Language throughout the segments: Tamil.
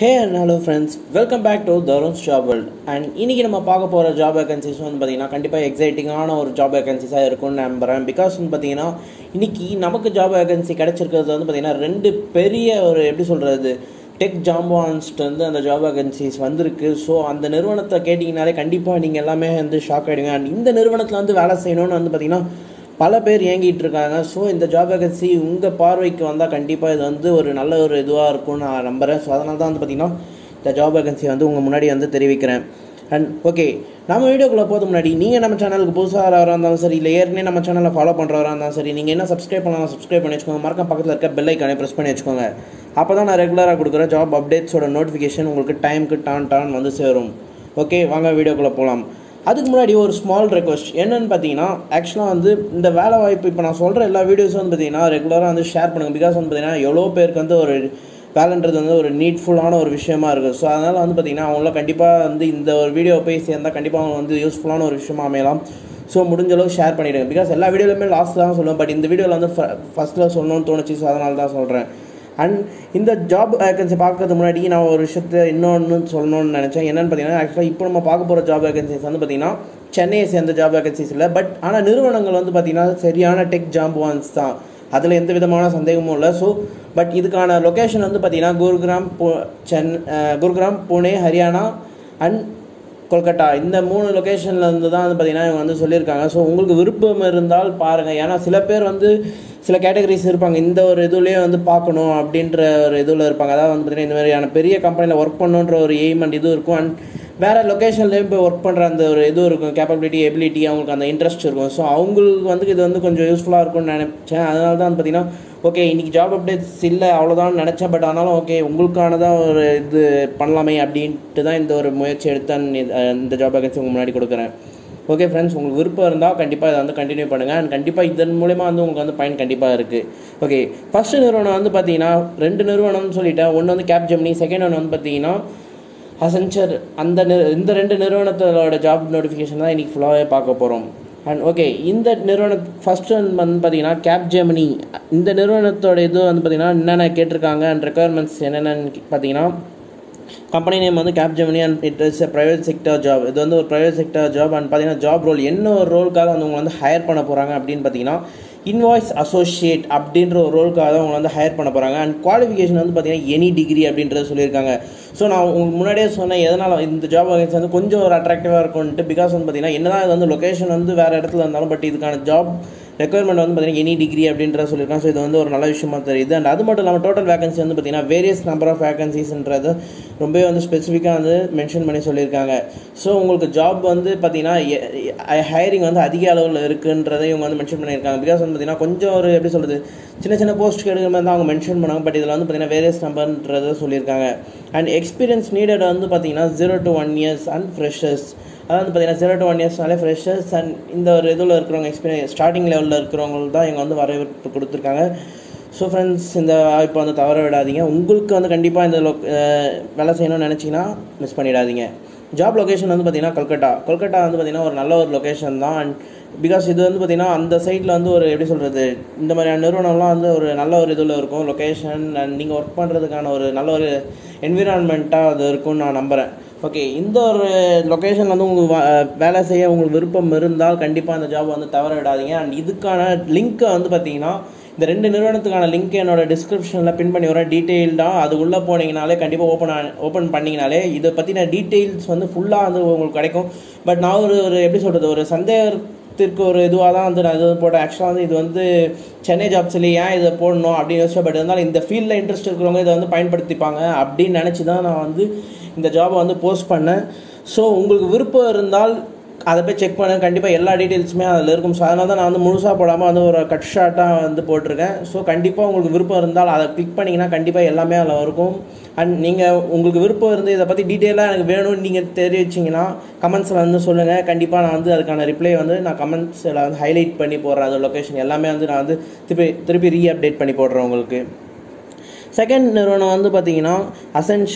hey and hello friends welcome back to Tarun's job world and இன்றைக்கி நம்ம பார்க்க போகிற ஜாப் வேகன்சிஸ் வந்து பார்த்திங்கன்னா கண்டிப்பாக எக்ஸைட்டிங்கான ஒரு ஜாப் வேகன்சிஸாக இருக்கும்னு நம்புகிறேன் பிகாஸ் வந்து பார்த்திங்கன்னா இன்றைக்கி நமக்கு ஜாப் வேகன்சி கிடச்சிருக்கிறது வந்து பார்த்திங்கன்னா ரெண்டு பெரிய ஒரு எப்படி சொல்கிறது டெக் ஜாம்பான்ஸ்ட்டு வந்து அந்த ஜாப் வேகன்சிஸ் வந்திருக்கு ஸோ அந்த நிறுவனத்தை கேட்டிங்கனாலே கண்டிப்பாக நீங்கள் எல்லாமே வந்து ஷாக் ஆகிடுங்க அண்ட் இந்த நிறுவனத்தில் வந்து வேலை செய்யணும்னு வந்து பார்த்திங்கன்னா பல பேர் இயங்கிட்டு இருக்காங்க ஸோ இந்த ஜாப் வேகன்சி உங்கள் பார்வைக்கு வந்தால் கண்டிப்பாக இது வந்து ஒரு நல்ல ஒரு இதுவாக இருக்கும்னு நான் நம்புகிறேன் ஸோ அதனால தான் வந்து பார்த்திங்கன்னா இந்த ஜாப் வேகன்சி வந்து உங்கள் முன்னாடி வந்து தெரிவிக்கிறேன் அண்ட் ஓகே நம்ம வீடியோக்குள்ளே போகிறது முன்னாடி நீங்கள் நம்ம சேனலுக்கு புதுசாக வரவராக இருந்தாலும் சரி இல்லை ஏற்கனவே நம்ம சேனலை ஃபாலோ பண்ணுறவராக இருந்தாலும் சரி நீங்கள் என்ன சப்ஸ்கிரைப் பண்ணலாம் சப்ஸ்கிரைப் பண்ணி வச்சுக்கோங்க மறக்க பக்கத்தில் இருக்க பெல் ஐக்கானே ப்ரெஸ் பண்ணி வச்சுக்கோங்க அப்போ தான் நான் ரெகுலராக கொடுக்குற ஜாப் அப்டேட்ஸோட நோட்டிஃபிகேஷன் உங்களுக்கு டைமுக்கு டான் டான் வந்து சேரும் ஓகே வாங்க வீடியோக்குள்ளே போகலாம் அதுக்கு முன்னாடி ஒரு ஸ்மால் ரெக்வஸ்ட் என்னன்னு பார்த்தீங்கன்னா ஆக்சுவலாக வந்து இந்த வேலை வாய்ப்பு இப்போ நான் சொல்கிற எல்லா வீடியோஸும் வந்து பார்த்தீங்கன்னா ரெகுலராக வந்து ஷேர் பண்ணுங்கள் பிகாஸ் வந்து பார்த்தீங்கன்னா எவ்வளோ பேருக்கு வந்து ஒரு வேலைன்றது வந்து ஒரு நீட்ஃபுல்லான ஒரு விஷயமா இருக்குது ஸோ அதனால் வந்து பார்த்திங்கன்னா அவங்களாம் கண்டிப்பாக வந்து இந்த ஒரு வீடியோ போய் சேர்ந்தால் கண்டிப்பாக அவங்க வந்து யூஸ்ஃபுல்லான ஒரு விஷயமா அமையலாம் ஸோ முடிஞ்ச அளவுக்கு ஷேர் பண்ணிவிடுங்க பிகாஸ் எல்லா வீடியோலையுமே லாஸ்ட்டில் தான் சொல்லுவேன் பட் இந்த வீடியோவில் வந்து ஃபஸ்ட்டில் சொல்லணும்னு தோணுச்சு ஸோ அதனால தான் சொல்கிறேன் அண்ட் இந்த ஜாப் வேகன்சி பார்க்கறதுக்கு முன்னாடி நான் ஒரு விஷயத்த இன்னொன்று சொல்லணும்னு நினச்சேன் என்னென்னு பார்த்தீங்கன்னா ஆக்சுவலாக இப்போ நம்ம பார்க்க போகிற ஜாப் வேகன்சிஸ் வந்து பார்த்திங்கன்னா சென்னையை சேர்ந்த ஜாப் வேகன்சிஸ் இல்லை பட் ஆனால் நிறுவனங்கள் வந்து பார்த்திங்கன்னா சரியான டெக் ஜாம்புவான்ஸ் தான் அதில் எந்த விதமான சந்தேகமும் இல்லை ஸோ பட் இதுக்கான லொக்கேஷன் வந்து பார்த்திங்கன்னா குருகிராம் பு சென் குருகிராம் புனே ஹரியானா அண்ட் கொல்கட்டா இந்த மூணு லொக்கேஷனில் இருந்து தான் வந்து பார்த்திங்கன்னா இவங்க வந்து சொல்லியிருக்காங்க ஸோ உங்களுக்கு விருப்பம் இருந்தால் பாருங்கள் ஏன்னா சில பேர் வந்து சில கேட்டகரிஸ் இருப்பாங்க இந்த ஒரு இதுலேயே வந்து பார்க்கணும் அப்படின்ற ஒரு இதில் இருப்பாங்க அதாவது வந்து பார்த்திங்கன்னா இந்த மாதிரியான பெரிய கம்பெனியில் ஒர்க் பண்ணணுன்ற ஒரு எய்ம் அண்ட் இது இருக்கும் அண்ட் வேறு லொக்கேஷன்லேயும் போய் ஒர்க் பண்ணுற அந்த ஒரு இது இருக்கும் கேப்பபிலிட்டி எபிலிட்டி அவங்களுக்கு அந்த இன்ட்ரெஸ்ட் இருக்கும் ஸோ அவங்களுக்கு வந்து இது வந்து கொஞ்சம் யூஸ்ஃபுல்லாக இருக்கும்னு நினச்சேன் அதனால தான் வந்து பார்த்திங்கன்னா ஓகே இன்றைக்கி ஜாப் அப்டேட்ஸ் இல்லை அவ்வளோதான் நினச்சேன் பட் ஆனாலும் ஓகே உங்களுக்கானதாக ஒரு இது பண்ணலாமே அப்படின்ட்டு தான் இந்த ஒரு முயற்சி எடுத்து இந்த ஜாப் வேகன்சி உங்கள் முன்னாடி கொடுக்குறேன் ஓகே ஃப்ரெண்ட்ஸ் உங்களுக்கு விருப்பம் இருந்தால் கண்டிப்பாக இதை வந்து கண்டினியூ பண்ணுங்கள் அண்ட் கண்டிப்பாக இதன் மூலயமா வந்து உங்களுக்கு வந்து பயன் கண்டிப்பாக இருக்குது ஓகே ஃபஸ்ட்டு நிறுவனம் வந்து பார்த்தீங்கன்னா ரெண்டு நிறுவனம்னு சொல்லிட்டேன் ஒன்று வந்து கேப் ஜெமினி செகண்ட் ஒன்று வந்து பார்த்தீங்கன்னா அசென்ச்சர் அந்த இந்த ரெண்டு நிறுவனத்தோட ஜாப் நோட்டிஃபிகேஷன் தான் இன்றைக்கி ஃபுல்லாகவே பார்க்க போகிறோம் அண்ட் ஓகே இந்த நிறுவன ஃபஸ்ட்டு வந்து பார்த்தீங்கன்னா கேப் ஜெமினி இந்த நிறுவனத்தோட இது வந்து பார்த்திங்கன்னா என்னென்ன கேட்டிருக்காங்க அண்ட் ரெக்குயர்மெண்ட்ஸ் என்னென்னு பார்த்தீங்கன்னா கம்பெனி நேம் வந்து Capgemini and it is a private sector job இது வந்து ஒரு ப்ரைவேட் செக்டர் ஜாப் அண்ட் பார்த்தீங்கன்னா ஜாப் ரோல் என்ன ஒரு ரோலுக்காக வந்து உங்களை வந்து ஹையர் பண்ண போகிறாங்க அப்படின்னு பார்த்தீங்கன்னா இன்வாய்ஸ் அசோசியேட் அப்படின்ற ஒரு ரோலுக்காக தான் உங்களை வந்து ஹையர் பண்ண போகிறாங்க அண்ட் குவாலிஃபிகேஷன் வந்து பார்த்தீங்கன்னா எனி டிகிரி அப்படின்றத சொல்லியிருக்காங்க ஸோ நான் உங்களுக்கு முன்னாடியே சொன்னேன் எதனால் இந்த ஜாப் வேகன்சி வந்து கொஞ்சம் ஒரு அட்ராக்டிவாக இருக்கும்ட்டு பிகாஸ் வந்து பார்த்தீங்கன்னா என்னதான் இது வந்து லொக்கேஷன் வந்து வேறு இடத்துல இருந்தாலும் பட் இதுக்கான ஜாப் ரெக்குயர்மெண்ட் வந்து பார்த்தீங்கன்னா எனி டிகிரி அப்படின்ற சொல்லியிருக்காங்க ஸோ இது வந்து ஒரு நல்ல விஷயமா தெரியுது அண்ட் அது மட்டும் இல்லாமல் டோட்டல் வேகன்சி வந்து பார்த்தீங்கன்னா வேரியஸ் நம்பர் ஆஃப் வேகன்சிஸ்ன்றது ரொம்பவே வந்து ஸ்பெசிஃபிக்காக வந்து மென்ஷன் பண்ணி சொல்லியிருக்காங்க ஸோ உங்களுக்கு ஜாப் வந்து பார்த்தீங்கன்னா ஹையரிங் வந்து அதிக அளவில் இருக்குன்றதை இவங்க வந்து மென்ஷன் பண்ணியிருக்காங்க பிகாஸ் வந்து பார்த்தீங்கன்னா கொஞ்சம் ஒரு எப்படி சொல்கிறது சின்ன சின்ன போஸ்ட் எடுக்கிற மாதிரி தான் அவங்க மென்ஷன் பண்ணாங்க பட் இதில் வந்து பார்த்தீங்கன்னா வேரியஸ் நம்பர்ன்றதை சொல்லியிருக்காங்க அண்ட் எக்ஸ்பீரியன்ஸ் நீடட் வந்து பார்த்தீங்கன்னா zero to one years and freshers அதாவது பார்த்தீங்கன்னா ஜீரோ டு ஒன் இயர்ஸ்னாலே ஃப்ரெஷர்ஸ் அண்ட் இந்த ஒரு இதில் இருக்கிறவங்க எக்ஸ்பீரியன்ஸ் ஸ்டார்டிங் லெவலில் இருக்கிறவங்களுக்கு தான் இங்கே வந்து வரவேற்பு கொடுத்துருக்காங்க ஸோ ஃப்ரெண்ட்ஸ் இந்த வாய்ப்பை வந்து தவற விடாதீங்க உங்களுக்கு வந்து கண்டிப்பாக இந்த லொ வேலை செய்யணும்னு நினச்சிங்கன்னா மிஸ் பண்ணிடாதீங்க ஜாப் லொக்கேஷன் வந்து பார்த்திங்கன்னா கொல்கட்டா கொல்கட்டா வந்து பார்த்திங்கன்னா ஒரு நல்ல ஒரு லொக்கேஷன் தான் அண்ட் பிகாஸ் இது வந்து பார்த்திங்கன்னா அந்த சைடில் வந்து ஒரு எப்படி சொல்கிறது இந்த மாதிரியான நிறுவனம்லாம் வந்து ஒரு நல்ல ஒரு இதில் இருக்கும் லொக்கேஷன் அண்ட் நீங்கள் ஒர்க் பண்ணுறதுக்கான ஒரு நல்ல ஒரு என்விரான்மெண்ட்டாக அது இருக்கும்னு நான் நம்புகிறேன் ஓகே இந்த ஒரு லொக்கேஷனில் வந்து உங்களுக்கு வேலை செய்ய உங்களுக்கு விருப்பம் இருந்தால் கண்டிப்பாக அந்த ஜாப் வந்து தவற விடாதீங்க அண்ட் இதுக்கான லிங்க்கை வந்து பார்த்தீங்கன்னா இந்த ரெண்டு நிறுவனத்துக்கான லிங்க் என்னோட டிஸ்கிரிப்ஷனில் பின் பண்ணி வரேன் டீட்டெயில்டாக அது உள்ளே போனீங்கனாலே கண்டிப்பாக ஓப்பன் ஓப்பன் பண்ணிங்கனாலே இதை பற்றின டீட்டெயில்ஸ் வந்து ஃபுல்லாக வந்து உங்களுக்கு கிடைக்கும் பட் நான் ஒரு ஒரு எப்படி சொல்கிறது ஒரு சந்தேகத்திற்கு ஒரு இதுவாக தான் வந்து நான் இது போட்டேன் ஆக்சுவலாக வந்து இது வந்து சென்னை ஜாப்ஸ்லேயே ஏன் இதை போடணும் அப்படின்னு யோசிச்சா பட் இருந்தாலும் இந்த ஃபீல்டில் இன்ட்ரெஸ்ட் இருக்கிறவங்க இதை வந்து பயன்படுத்திப்பாங்க அப்படின்னு நினச்சி தான் நான் வந்து இந்த ஜாபை வந்து போஸ்ட் பண்ணேன் ஸோ உங்களுக்கு விருப்பம் இருந்தால் அதை போய் செக் பண்ண கண்டிப்பாக எல்லா டீட்டெயில்ஸுமே அதில் இருக்கும் ஸோ அதனால தான் நான் வந்து முழுசாக போடாமல் வந்து ஒரு கட் ஷார்ட்டாக வந்து போட்டிருக்கேன் ஸோ கண்டிப்பாக உங்களுக்கு விருப்பம் இருந்தால் அதை கிளிக் பண்ணிங்கன்னா கண்டிப்பாக எல்லாமே அதில் இருக்கும் அண்ட் நீங்கள் உங்களுக்கு விருப்பம் இருந்து இதை பற்றி டீட்டெயிலாக எனக்கு வேணும்னு நீங்கள் தெரிவிச்சிங்கன்னா கமெண்ட்ஸில் வந்து சொல்லுங்கள் கண்டிப்பாக நான் வந்து அதுக்கான ரிப்ளை வந்து நான் கமெண்ட்ஸில் வந்து ஹைலைட் பண்ணி போடுறேன் அது லொக்கேஷன் எல்லாமே வந்து நான் வந்து திருப்பி திருப்பி ரீ அப்டேட் பண்ணி போடுறேன் உங்களுக்கு செகண்ட் நிறுவனம் வந்து பார்த்தீங்கன்னா அசென்ஷர்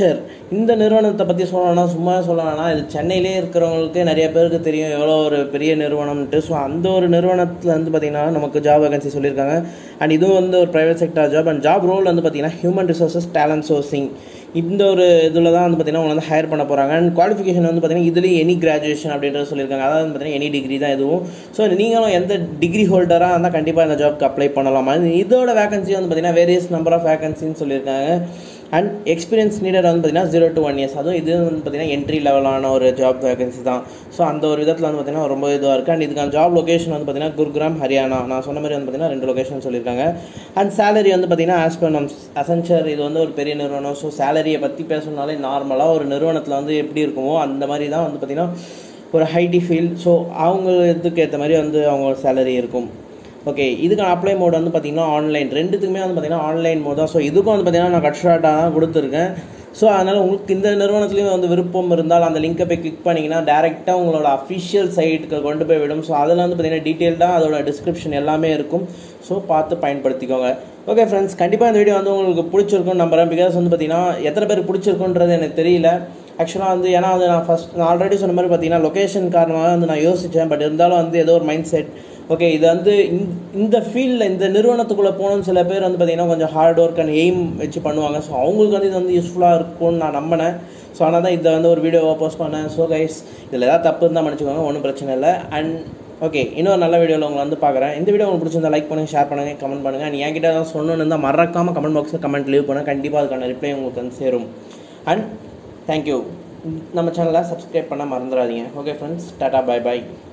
இந்த நிறுவனத்தை பற்றி சொல்லணும்னா சும்மா சொல்லணும்னா இது சென்னையிலே இருக்கிறவங்களுக்கு நிறைய பேருக்கு தெரியும் எவ்வளோ ஒரு பெரிய நிறுவனம்ன்ட்டு ஸோ அந்த ஒரு நிறுவனத்தில் வந்து பார்த்திங்கன்னா நமக்கு ஜாப் வேகன்சி சொல்லியிருக்காங்க அண்ட் இதுவும் வந்து ஒரு private sector job and job role வந்து பார்த்திங்கன்னா ஹியூமன் ரிசோர்ஸஸ் டேலண்ட் சோர்சிங் இந்த ஒரு இதில் தான் வந்து பார்த்திங்கன்னா உங்களை வந்து ஹையர் பண்ண போகிறாங்க அண்ட் குவாலிஃபிகேஷன் வந்து பார்த்திங்கன்னா இதுலேயும் எனி கிராஜுவேஷன் அப்படின்றது சொல்லியிருக்காங்க அதாவது வந்து பார்த்திங்கன்னா எனி டிகிரி தான் இதுவும் ஸோ நீங்களும் எந்த டிகிரி ஹோல்டராக இருந்தால் கண்டிப்பாக இந்த ஜாப்க்கு அப்ளை பண்ணலாம் இதோட வேகன்சி வந்து பார்த்திங்கன்னா வேரியஸ் நம்பர் ஆஃப் வேகன்சின்னு சொல்லியிருக்காங்க அண்ட் எக்ஸ்பீரியன்ஸ் நீடர் வந்து பார்த்திங்கன்னா ஜீரோ டு ஒன் இயர்ஸ் அதுவும் இது வந்து பார்த்திங்கன்னா என்ட்ரி லெவலான ஒரு ஜாப் வேகன்சி தான் ஸோ அந்த ஒரு விதத்தில் வந்து பார்த்திங்கன்னா ரொம்ப இதுவாக இருக்குது அண்ட் இதுக்கான ஜாப் லொகேஷன் வந்து பார்த்திங்கன்னா குருகிராம் ஹரியானா நான் சொன்ன மாதிரி வந்து பார்த்திங்கன்னா ரெண்டு லொகேஷன் சொல்லியிருக்காங்க அண்ட் சேலரி வந்து பார்த்திங்கன்னா ஆஸ் பர் நம் அசென்ச்சர் இது வந்து ஒரு பெரிய நிறுவனம் ஸோ சேலரியை பற்றி பேசணுனாலே நார்மலாக ஒரு நிறுவனத்தில் வந்து எப்படி இருக்குமோ அந்த மாதிரி தான் வந்து பார்த்திங்கன்னா ஒரு ஹைடி ஃபீல்ட் ஸோ அவங்க இதுக்கு ஏற்ற மாதிரி வந்து அவங்க சேலரி இருக்கும் ஓகே இதுக்கான அப்ளை மோட் வந்து பார்த்திங்கன்னா ஆன்லைன் ரெண்டுத்துக்குமே வந்து பார்த்திங்கன்னா ஆன்லைன் மோட் தான் ஸோ இதுக்கும் வந்து பார்த்திங்கன்னா நான் கட் ஷார்ட்டாக தான் கொடுத்துருக்கேன் ஸோ அதனால் உங்களுக்கு இந்த நிறுவனத்துலேயும் வந்து விருப்பம் இருந்தால் அந்த லிங்கை போய் கிளிக் பண்ணிங்கன்னா டேரெக்டாக உங்களோட அஃபிஷியல் சைட்டுக்கு கொண்டு போய் விடும் ஸோ அதில் வந்து பார்த்திங்கன்னா டீட்டெயில்டாக அதோட டிஸ்கிரிப்ஷன் எல்லாமே இருக்கும் ஸோ பார்த்து பயன்படுத்திக்கோங்க ஓகே ஃப்ரெண்ட்ஸ் கண்டிப்பாக இந்த வீடியோ வந்து உங்களுக்கு பிடிச்சிருக்கும்னு நம்புறேன் பிகாஸ் வந்து பார்த்திங்கன்னா எத்தனை பேருக்கு பிடிச்சிருக்குன்றது எனக்கு தெரியல ஆக்சுவலாக வந்து ஏன்னா வந்து நான் ஃபஸ்ட் நான் ஆல்ரெடி சொன்ன மாதிரி பார்த்தீங்கன்னா லொக்கேஷன் காரணமாக வந்து நான் யோசித்தேன் பட் இருந்தாலும் வந்து ஏதோ ஒரு மைண்ட் செட் ஓகே இது வந்து இந்த ஃபீல்டில் இந்த நிறுவனத்துக்குள்ளே போகணும்னு சில பேர் வந்து பார்த்திங்கன்னா கொஞ்சம் ஹார்ட் ஒர்க் அண்ட் எய்ம் வச்சு பண்ணுவாங்க ஸோ அவங்களுக்கு வந்து இது வந்து யூஸ்ஃபுல்லாக இருக்கும்னு நான் நம்பினேன் ஸோ ஆனால் தான் இதை வந்து ஒரு வீடியோவாக போஸ்ட் பண்ணேன் ஸோ கைஸ் இதில் ஏதாவது தப்பு இருந்தால் மன்னிச்சுக்கோங்க ஒன்றும் பிரச்சனை இல்லை அண்ட் ஓகே இன்னொரு நல்ல வீடியோவில் உங்களை வந்து பார்க்குறேன் இந்த வீடியோ உங்களுக்கு பிடிச்சிருந்தா லைக் பண்ணுங்கள் ஷேர் பண்ணுங்கள் கமெண்ட் பண்ணுங்கள் அண்ட் என்கிட்ட ஏதாவது சொல்லணும்னு இருந்தால் மறக்காமல் கமெண்ட் பாக்ஸில் கமெண்ட் லீவ் பண்ணுங்கள் கண்டிப்பாக அதுக்கான ரிப்ளை உங்களுக்கு வந்து சேரும் அண்ட் தேங்க்யூ நம்ம சேனலை சப்ஸ்கிரைப் பண்ண மறந்துடாதீங்க ஓகே ஃப்ரெண்ட்ஸ் டாடா பை பாய்